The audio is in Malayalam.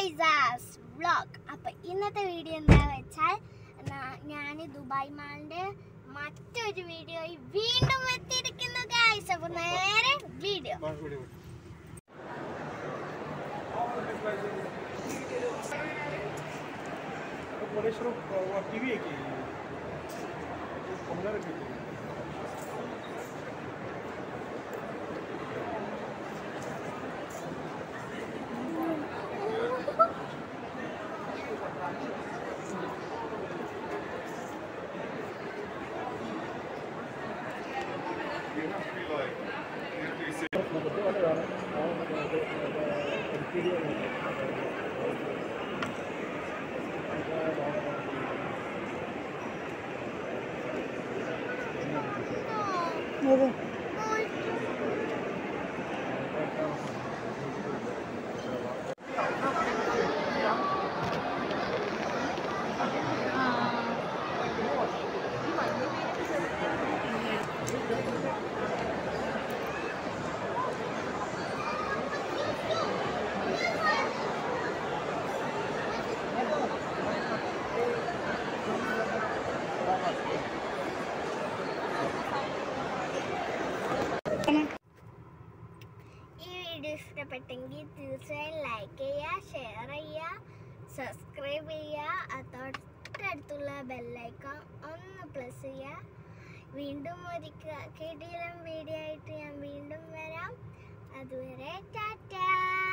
ഫൈസാസ് വ്ളോഗ് അപ്പൊ ഇന്നത്തെ വീഡിയോ എന്താ വെച്ചാൽ ഞാൻ ദുബായ് മാളിന്റെ മറ്റൊരു വീഡിയോയിൽ വീണ്ടും എത്തിയിരിക്കുന്നു ഗായ്സ് അപ്പൊ നേരെ വീഡിയോ टीवी है की कमला रखी थी ഈ വീഡിയോ ഇഷ്ടപ്പെട്ടെങ്കിൽ തീർച്ചയായും ലൈക്ക് ചെയ്യുക ഷെയർ ചെയ്യുക സബ്സ്ക്രൈബ് ചെയ്യുക അത് തൊട്ടടുത്തുള്ള ബെല്ലൈക്കൺ ഒന്ന് പ്ലസ് ചെയ്യുക വീണ്ടും ഒരു കിടിലം വീഡിയോ ആയിട്ട് ഞാൻ വീണ്ടും വരാം അതുവരെ ടാറ്റാ